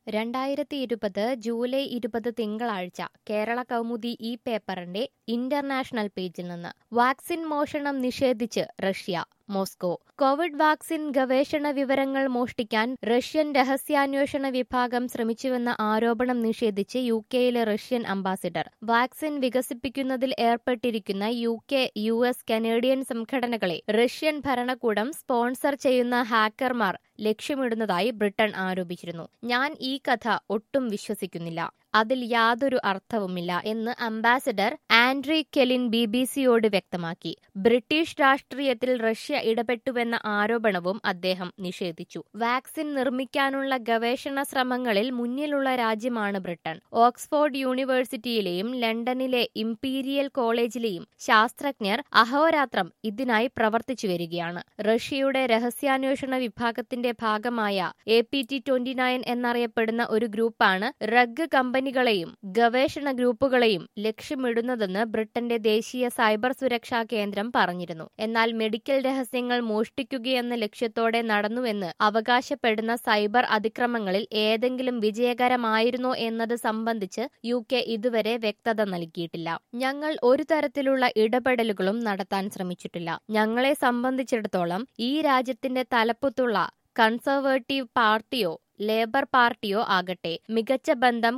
രണ്ടായിരത്തി ഇരുപത് ജൂലൈ ഇരുപത് തിങ്കളാഴ്ച കേരള കൗമുദി ഈ പേപ്പറിന്റെ ഇന്റർനാഷണൽ പേജിൽ നിന്ന് വാക്സിൻ മോഷണം നിഷേധിച്ച് റഷ്യ മോസ്കോ കോവിഡ് വാക്സിൻ ഗവേഷണ വിവരങ്ങൾ മോഷ്ടിക്കാൻ റഷ്യൻ രഹസ്യാന്വേഷണ വിഭാഗം ശ്രമിച്ചുവെന്ന ആരോപണം നിഷേധിച്ച് യു കെയിലെ റഷ്യൻ അംബാസിഡർ വാക്സിൻ വികസിപ്പിക്കുന്നതിൽ ഏർപ്പെട്ടിരിക്കുന്ന U K U S Canadian സംഘടനകളെ റഷ്യൻ ഭരണകൂടം സ്പോൺസർ ചെയ്യുന്ന ഹാക്കർമാർ ലക്ഷ്യമിടുന്നതായി ബ്രിട്ടൻ ആരോപിച്ചിരുന്നു ഞാൻ ഈ കഥ ഒട്ടും വിശ്വസിക്കുന്നില്ല അതിൽ യാതൊരു അർത്ഥവുമില്ല എന്ന് ambassador Andrei Kelin B B സിയോട് വ്യക്തമാക്കി ബ്രിട്ടീഷ് രാഷ്ട്രീയത്തിൽ റഷ്യ ഇടപെട്ടുവെന്ന ആരോപണവും അദ്ദേഹം നിഷേധിച്ചു വാക്സിൻ നിർമ്മിക്കാനുള്ള ഗവേഷണ ശ്രമങ്ങളിൽ മുന്നിലുള്ള രാജ്യമാണ് ബ്രിട്ടൻ ഓക്സ്ഫോർഡ് യൂണിവേഴ്സിറ്റിയിലെയും ലണ്ടനിലെ ഇംപീരിയൽ കോളേജിലെയും ശാസ്ത്രജ്ഞർ അഹോരാത്രം ഇതിനായി പ്രവർത്തിച്ചു വരികയാണ് റഷ്യയുടെ രഹസ്യാന്വേഷണ വിഭാഗത്തിന്റെ ഭാഗമായ A P T twenty nine എന്നറിയപ്പെടുന്ന ഒരു ഗ്രൂപ്പാണ് റഗ് കമ്പനികളെയും ഗവേഷണ ഗ്രൂപ്പുകളെയും ലക്ഷ്യമിടുന്നതെന്ന് ബ്രിട്ടന്റെ ദേശീയ സൈബർ സുരക്ഷാ കേന്ദ്രം പറഞ്ഞിരുന്നു എന്നാൽ മെഡിക്കൽ രഹസ്യങ്ങൾ മോഷ്ടിക്കുകയെന്ന ലക്ഷ്യത്തോടെ നടന്നുവെന്ന് അവകാശപ്പെടുന്ന സൈബർ അതിക്രമങ്ങളിൽ ഏതെങ്കിലും വിജയകരമായിരുന്നോ എന്നത് സംബന്ധിച്ച് യു കെ ഇതുവരെ വ്യക്തത നൽകിയിട്ടില്ല ഞങ്ങൾ ഒരു തരത്തിലുള്ള ഇടപെടലുകളും നടത്താൻ ശ്രമിച്ചിട്ടില്ല ഞങ്ങളെ സംബന്ധിച്ചിടത്തോളം ഈ രാജ്യത്തിന്റെ തലപ്പത്തുള്ള കൺസർവേറ്റീവ് പാർട്ടിയോ ലേബർ പാർട്ടിയോ ആകട്ടെ മികച്ച ബന്ധം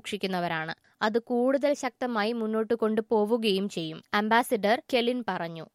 കാത്തുസൂക്ഷിക്കുന്നവരാണ് അത് കൂടുതൽ ശക്തമായി മുന്നോട്ട് കൊണ്ടുപോവുകയും ചെയ്യും അംബാസിഡർ കെലിൻ പറഞ്ഞു